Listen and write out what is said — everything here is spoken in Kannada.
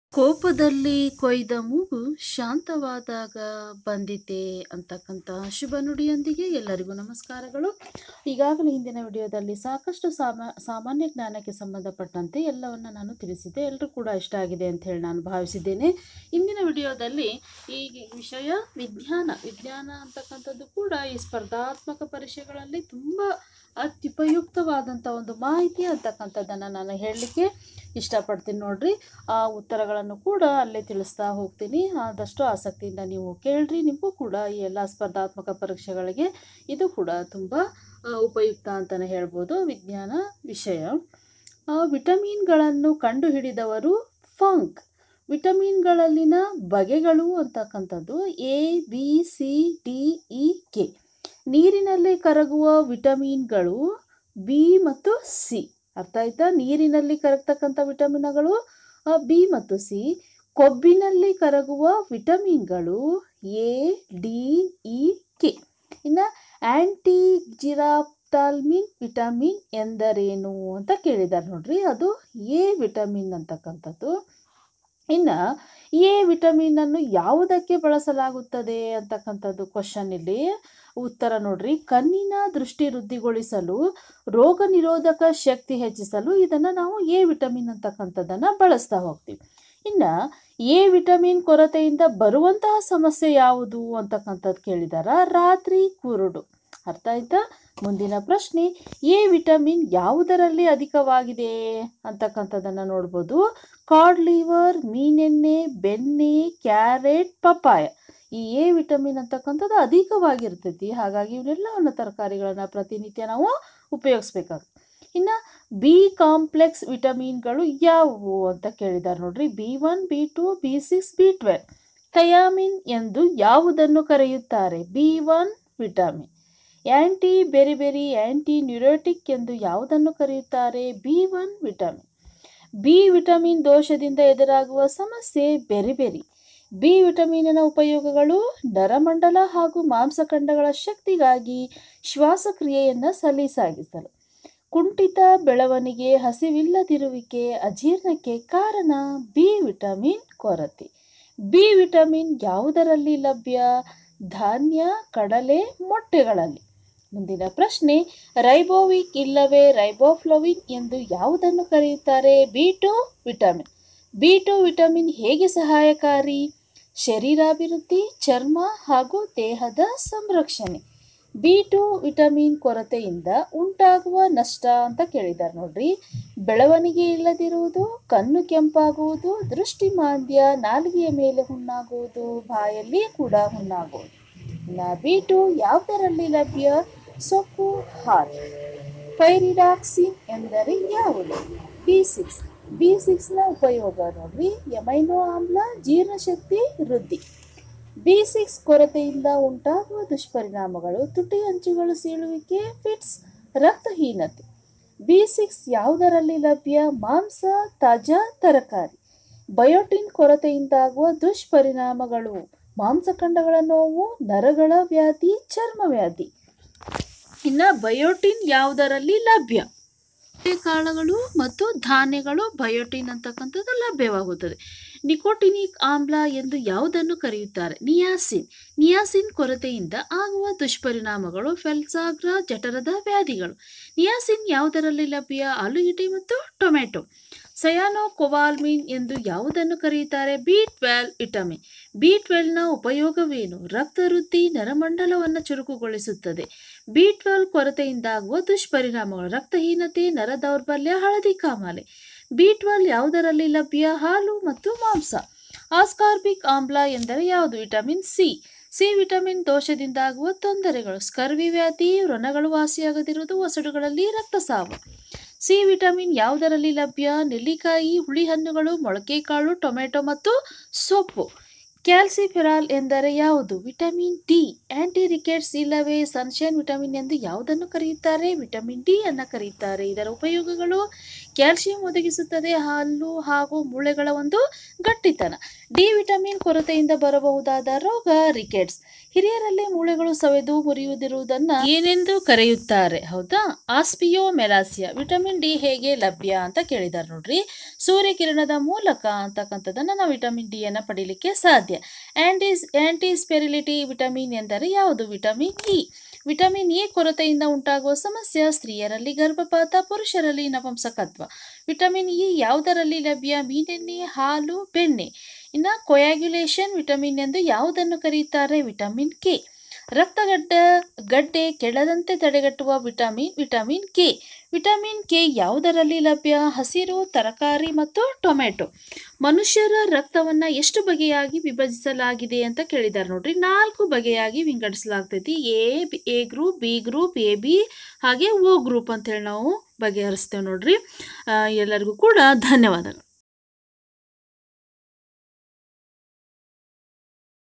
ಕೋಪದಲ್ಲಿ ಕೊಯ್ದ ಮೂಗು ಶಾಂತವಾದಾಗ ಬಂದಿತೆ ಅಂತಕ್ಕಂಥ ಶುಭ ನುಡಿಯೊಂದಿಗೆ ಎಲ್ಲರಿಗೂ ನಮಸ್ಕಾರಗಳು ಈಗಾಗಲೇ ಹಿಂದಿನ ವಿಡಿಯೋದಲ್ಲಿ ಸಾಕಷ್ಟು ಸಾಮಾ ಸಾಮಾನ್ಯ ಜ್ಞಾನಕ್ಕೆ ಸಂಬಂಧಪಟ್ಟಂತೆ ಎಲ್ಲವನ್ನು ನಾನು ತಿಳಿಸಿದ್ದೆ ಎಲ್ಲರೂ ಕೂಡ ಇಷ್ಟ ಆಗಿದೆ ಅಂತ ಹೇಳಿ ನಾನು ಭಾವಿಸಿದ್ದೇನೆ ಇಂದಿನ ವಿಡಿಯೋದಲ್ಲಿ ಈ ವಿಷಯ ವಿಜ್ಞಾನ ವಿಜ್ಞಾನ ಅಂತಕ್ಕಂಥದ್ದು ಕೂಡ ಈ ಸ್ಪರ್ಧಾತ್ಮಕ ಪರೀಕ್ಷೆಗಳಲ್ಲಿ ತುಂಬ ಅತ್ಯುಪಯುಕ್ತವಾದಂಥ ಒಂದು ಮಾಹಿತಿ ಅಂತಕ್ಕಂಥದ್ದನ್ನು ನಾನು ಹೇಳಲಿಕ್ಕೆ ಇಷ್ಟಪಡ್ತೀನಿ ನೋಡ್ರಿ ಆ ಉತ್ತರಗಳನ್ನು ಕೂಡ ಅಲ್ಲೇ ತಿಳಿಸ್ತಾ ಹೋಗ್ತೀನಿ ಆದಷ್ಟು ಆಸಕ್ತಿಯಿಂದ ನೀವು ಕೇಳ್ರಿ ನಿಮಗೂ ಕೂಡ ಈ ಎಲ್ಲ ಸ್ಪರ್ಧಾತ್ಮಕ ಪರೀಕ್ಷೆಗಳಿಗೆ ಇದು ಕೂಡ ತುಂಬ ಆ, ಉಪಯುಕ್ತ ಅಂತಲೇ ಹೇಳ್ಬೋದು ವಿಜ್ಞಾನ ವಿಷಯ ಆ, ವಿಟಮಿನ್ಗಳನ್ನು ಕಂಡುಹಿಡಿದವರು ಫಂಕ್ ವಿಟಮಿನ್ಗಳಲ್ಲಿನ ಬಗೆಗಳು ಅಂತಕ್ಕಂಥದ್ದು A B C D E K ನೀರಿನಲ್ಲಿ ಕರಗುವ ವಿಟಮಿನ್ಗಳು ಬಿ ಮತ್ತು ಸಿ ಅರ್ಥ ಆಯ್ತಾ ನೀರಿನಲ್ಲಿ ಕರಗ್ತಕ್ಕಂಥ ವಿಟಮಿನ್ಗಳು ಬಿ ಮತ್ತು ಸಿ ಕೊಬ್ಬಿನಲ್ಲಿ ಕರಗುವ ವಿಟಮಿನ್ಗಳು ಎ ಡಿ ಇ ಕೆ ಇನ್ನು ಆ್ಯಂಟಿ ಜಿರಾಪ್ತಾಲ್ಮಿನ್ ವಿಟಮಿನ್ ಎಂದರೇನು ಅಂತ ಕೇಳಿದ್ದಾರೆ ನೋಡ್ರಿ ಅದು ಎ ವಿಟಮಿನ್ ಅಂತಕ್ಕಂಥದ್ದು ಇನ್ನು ಎ ವಿಟಮಿನನ್ನು ಯಾವುದಕ್ಕೆ ಬಳಸಲಾಗುತ್ತದೆ ಅಂತಕ್ಕಂಥದ್ದು ಕ್ವಶನ್ ಇಲ್ಲಿ ಉತ್ತರ ನೋಡ್ರಿ ಕಣ್ಣಿನ ದೃಷ್ಟಿ ವೃದ್ಧಿಗೊಳಿಸಲು ರೋಗ ನಿರೋಧಕ ಶಕ್ತಿ ಹೆಚ್ಚಿಸಲು ಇದನ್ನು ನಾವು ಎ ವಿಟಮಿನ್ ಅಂತಕ್ಕಂಥದ್ದನ್ನು ಬಳಸ್ತಾ ಹೋಗ್ತೀವಿ ಇನ್ನು ಎ ವಿಟಮಿನ್ ಕೊರತೆಯಿಂದ ಬರುವಂತಹ ಸಮಸ್ಯೆ ಯಾವುದು ಅಂತಕ್ಕಂಥದ್ದು ಕೇಳಿದಾರ ರಾತ್ರಿ ಕುರುಡು ಅರ್ಥ ಆಯ್ತಾ ಮುಂದಿನ ಪ್ರಶ್ನೆ ಎ ವಿಟಮಿನ್ ಯಾವುದರಲ್ಲಿ ಅಧಿಕವಾಗಿದೆ ಅಂತಕ್ಕಂಥದ್ದನ್ನು ನೋಡ್ಬೋದು ಕಾಡ್ ಲಿವರ್ ಮೀನೆಣ್ಣೆ ಬೆಣ್ಣೆ ಕ್ಯಾರೆಟ್ ಪಪಾಯ ಈ ಎ ವಿಟಮಿನ್ ಅಂತಕ್ಕಂಥದ್ದು ಅಧಿಕವಾಗಿರ್ತೈತಿ ಹಾಗಾಗಿ ಇವನ್ನೆಲ್ಲವನ್ನು ತರಕಾರಿಗಳನ್ನು ಪ್ರತಿನಿತ್ಯ ನಾವು ಉಪಯೋಗಿಸ್ಬೇಕಾಗುತ್ತೆ ಇನ್ನು ಬಿ ಕಾಂಪ್ಲೆಕ್ಸ್ ವಿಟಮಿನ್ಗಳು ಯಾವುವು ಅಂತ ಕೇಳಿದ್ದಾರೆ ನೋಡ್ರಿ B one B two B six B twelve thiamine ಎಂದು ಯಾವುದನ್ನು ಕರೆಯುತ್ತಾರೆ B one vitamin anti beriberi anti neurotic ಎಂದು ಯಾವುದನ್ನು ಕರೆಯುತ್ತಾರೆ B one vitamin B vitamin ದೋಷದಿಂದ ಎದುರಾಗುವ ಸಮಸ್ಯೆ ಬೆರಿ ಬೆರಿ ಬಿ ವಿಟಮಿನಿನ ಉಪಯೋಗಗಳು ನರಮಂಡಲ ಹಾಗೂ ಮಾಂಸಖಂಡಗಳ ಶಕ್ತಿಗಾಗಿ ಶ್ವಾಸಕ್ರಿಯೆಯನ್ನು ಸಲೀಸಾಗಿಸಲು ಕುಂಠಿತ ಬೆಳವಣಿಗೆ ಹಸಿವಿಲ್ಲದಿರುವಿಕೆ ಅಜೀರ್ಣಕ್ಕೆ ಕಾರಣ ಬಿ ವಿಟಮಿನ್ ಕೊರತೆ ಬಿ ವಿಟಮಿನ್ ಯಾವುದರಲ್ಲಿ ಲಭ್ಯ ಧಾನ್ಯ ಕಡಲೆ ಮೊಟ್ಟೆಗಳಲ್ಲಿ ಮುಂದಿನ ಪ್ರಶ್ನೆ ರೈಬೋವಿಕ್ ಇಲ್ಲವೇ ರೈಬೋಫ್ಲೋವಿನ್ ಎಂದು ಯಾವುದನ್ನು ಕರೆಯುತ್ತಾರೆ B two vitamin B two vitamin ಹೇಗೆ ಸಹಾಯಕಾರಿ ಶರೀರಾಭಿವೃದ್ಧಿ ಚರ್ಮ ಹಾಗೂ ದೇಹದ ಸಂರಕ್ಷಣೆ ಬಿ ಟು ವಿಟಮಿನ್ ಕೊರತೆಯಿಂದ ಉಂಟಾಗುವ ನಷ್ಟ ಅಂತ ಕೇಳಿದ್ದಾರೆ ನೋಡ್ರಿ ಬೆಳವಣಿಗೆ ಇಲ್ಲದಿರುವುದು ಕಣ್ಣು ಕೆಂಪಾಗುವುದು ದೃಷ್ಟಿ ಮಾಂದ್ಯ ನಾಲಿಗೆಯ ಮೇಲೆ ಹುಣ್ಣಾಗುವುದು ಬಾಯಲ್ಲಿ ಕೂಡ ಹುಣ್ಣಾಗುವುದು ಇನ್ನು ಬಿ ಟು ಯಾವುದರಲ್ಲಿ ಲಭ್ಯ ಸೊಪ್ಪು ಹಾಲು ಫೈರಿಡಾಕ್ಸಿನ್ ಎಂದರೆ ಯಾವುದು ಬಿ ಸಿಕ್ಸ್ ಬಿ ಸಿಕ್ಸ್ನ ಉಪಯೋಗ ನೋಡ್ರಿ ಎಮೈನೋ ಆಮ್ಲ ಜೀರ್ಣಶಕ್ತಿ ವೃದ್ಧಿ ಬಿ ಸಿಕ್ಸ್ ಕೊರತೆಯಿಂದ ಉಂಟಾಗುವ ದುಷ್ಪರಿಣಾಮಗಳು ತುಟಿ ಅಂಚುಗಳು ಸೀಳುವಿಕೆ ಫಿಟ್ಸ್ ರಕ್ತಹೀನತೆ ಬಿ ಸಿಕ್ಸ್ ಯಾವುದರಲ್ಲಿ ಲಭ್ಯ ಮಾಂಸ ತಾಜಾ ತರಕಾರಿ ಬಯೋಟಿನ್ ಕೊರತೆಯಿಂದಾಗುವ ದುಷ್ಪರಿಣಾಮಗಳು ಮಾಂಸಖಂಡಗಳ ನೋವು ನರಗಳ ವ್ಯಾಧಿ ಚರ್ಮ ವ್ಯಾಧಿ ಇನ್ನು ಬಯೋಟಿನ್ ಯಾವುದರಲ್ಲಿ ಲಭ್ಯ ಕಾಳುಗಳು ಮತ್ತು ಧಾನ್ಯಗಳು ಬಯೋಟಿನ್ ಅಂತಕ್ಕಂಥದ್ದು ಲಭ್ಯವಾಗುತ್ತದೆ ನಿಕೋಟಿನಿಕ್ ಆಮ್ಲ ಎಂದು ಯಾವುದನ್ನು ಕರೆಯುತ್ತಾರೆ ನಿಯಾಸಿನ್ ನಿಯಾಸಿನ್ ಕೊರತೆಯಿಂದ ಆಗುವ ದುಷ್ಪರಿಣಾಮಗಳು ಫೆಲ್ಸಾಗ್ರ ಜಠರದ ವ್ಯಾಧಿಗಳು ನಿಯಾಸಿನ್ ಯಾವುದರಲ್ಲಿ ಲಭ್ಯ ಆಲೂಗೆಡ್ಡೆ ಮತ್ತು ಟೊಮೆಟೊ ಸಯಾನೋ ಕೊವಾಲ್ಮಿನ್ ಎಂದು ಯಾವುದನ್ನು ಕರೆಯುತ್ತಾರೆ ಬಿ ಟ್ವೆಲ್ ವಿಟಮಿನ್ ಬಿ ಟ್ವೆಲ್ನ ಉಪಯೋಗವೇನು ರಕ್ತ ವೃದ್ಧಿ ನರಮಂಡಲವನ್ನು ಚುರುಕುಗೊಳಿಸುತ್ತದೆ ಬಿ ಟ್ವೆಲ್ ಕೊರತೆಯಿಂದಾಗುವ ದುಷ್ಪರಿಣಾಮಗಳು ರಕ್ತಹೀನತೆ ನರ ದೌರ್ಬಲ್ಯ ಹಳದಿ ಕಾಮಾಲೆ ಬಿ ಟ್ವೆಲ್ ಯಾವುದರಲ್ಲಿ ಲಭ್ಯ ಹಾಲು ಮತ್ತು ಮಾಂಸ ಆಸ್ಕಾರ್ಬಿಕ್ ಆಮ್ಲ ಎಂದರೆ ಯಾವುದು ವಿಟಮಿನ್ ಸಿ ಸಿ ವಿಟಮಿನ್ ದೋಷದಿಂದಾಗುವ ತೊಂದರೆಗಳು ಸ್ಕರ್ವಿ ವ್ಯಾಧಿ ವ್ರಣಗಳು ವಾಸಿಯಾಗದಿರುವುದು ಒಸಡುಗಳಲ್ಲಿ ರಕ್ತಸಾವ ಸಿ ವಿಟಮಿನ್ ಯಾವುದರಲ್ಲಿ ಲಭ್ಯ ನೆಲ್ಲಿಕಾಯಿ ಹುಳಿ ಹಣ್ಣುಗಳು ಮೊಳಕೆಕಾಳು ಟೊಮೆಟೊ ಮತ್ತು ಸೊಪ್ಪು ಕ್ಯಾಲ್ಸಿಫೆರಾಲ್ ಎಂದರೆ ಯಾವುದು ವಿಟಮಿನ್ ಡಿ ಆಂಟಿ ರಿಕೆಟ್ಸ್ ಇಲ್ಲವೇ ಸನ್ಶೈನ್ ವಿಟಮಿನ್ ಎಂದು ಯಾವುದನ್ನು ಕರೆಯುತ್ತಾರೆ ವಿಟಮಿನ್ ಡಿ ಅನ್ನು ಕರೆಯುತ್ತಾರೆ ಇದರ ಉಪಯೋಗಗಳು ಕ್ಯಾಲ್ಸಿಯಂ ಒದಗಿಸುತ್ತದೆ ಹಾಲು ಹಾಗೂ ಮೂಳೆಗಳ ಒಂದು ಗಟ್ಟಿತನ ಡಿ ವಿಟಮಿನ್ ಕೊರತೆಯಿಂದ ಬರಬಹುದಾದ ರೋಗ ರಿಕೆಟ್ಸ್ ಹಿರಿಯರಲ್ಲಿ ಮೂಳೆಗಳು ಸವೆದು ಮುರಿಯುವುದಿರುವುದನ್ನು ಏನೆಂದು ಕರೆಯುತ್ತಾರೆ ಹೌದಾ ಆಸ್ಪಿಯೋ ಮೆಲಾಸಿಯಾ ವಿಟಮಿನ್ ಡಿ ಹೇಗೆ ಲಭ್ಯ ಅಂತ ಕೇಳಿದ್ದಾರೆ ನೋಡ್ರಿ ಸೂರ್ಯಕಿರಣದ ಮೂಲಕ ಅಂತಕ್ಕಂಥದ್ದನ್ನು ನಾವು ವಿಟಮಿನ್ ಡಿ ಅನ್ನು ಪಡೀಲಿಕ್ಕೆ ಸಾಧ್ಯ ಆಂಟಿಸ್ ಆಂಟಿಸ್ಪೆರಿಲಿಟಿ ವಿಟಮಿನ್ ಎಂದರೆ ಯಾವುದು ವಿಟಮಿನ್ ಇ ವಿಟಮಿನ್ ಎ ಕೊರತೆಯಿಂದ ಉಂಟಾಗುವ ಸಮಸ್ಯೆ ಸ್ತ್ರೀಯರಲ್ಲಿ ಗರ್ಭಪಾತ ಪುರುಷರಲ್ಲಿ ನಪುಂಸಕತ್ವ ವಿಟಮಿನ್ ಇ ಯಾವುದರಲ್ಲಿ ಲಭ್ಯ ಮೀನೆಣ್ಣೆ ಹಾಲು ಬೆಣ್ಣೆ ಇನ್ನು ಕೊಯಾಗ್ಯುಲೇಷನ್ ವಿಟಮಿನ್ ಎಂದು ಯಾವುದನ್ನು ಕರೆಯುತ್ತಾರೆ ವಿಟಮಿನ್ ಕೆ ರಕ್ತಗಡ್ಡ ಗಡ್ಡೆ ಕೆಳದಂತೆ ತಡೆಗಟ್ಟುವ vitamin vitamin K vitamin K ಯಾವುದರಲ್ಲಿ ಲಭ್ಯ ಹಸಿರು ತರಕಾರಿ ಮತ್ತು ಟೊಮೆಟೊ ಮನುಷ್ಯರ ರಕ್ತವನ್ನು ಎಷ್ಟು ಬಗೆಯಾಗಿ ವಿಭಜಿಸಲಾಗಿದೆ ಅಂತ ಕೇಳಿದ್ದಾರೆ ನೋಡ್ರಿ ನಾಲ್ಕು ಬಗೆಯಾಗಿ ವಿಂಗಡಿಸಲಾಗ್ತೈತಿ A A group B group A B ಹಾಗೆ ಓ ಗ್ರೂಪ್ ಅಂತೇಳಿ ನಾವು ಬಗೆಹರಿಸ್ತೇವೆ ನೋಡ್ರಿ ಆ, ಎಲ್ಲರಿಗೂ ಕೂಡ ಧನ್ಯವಾದಗಳು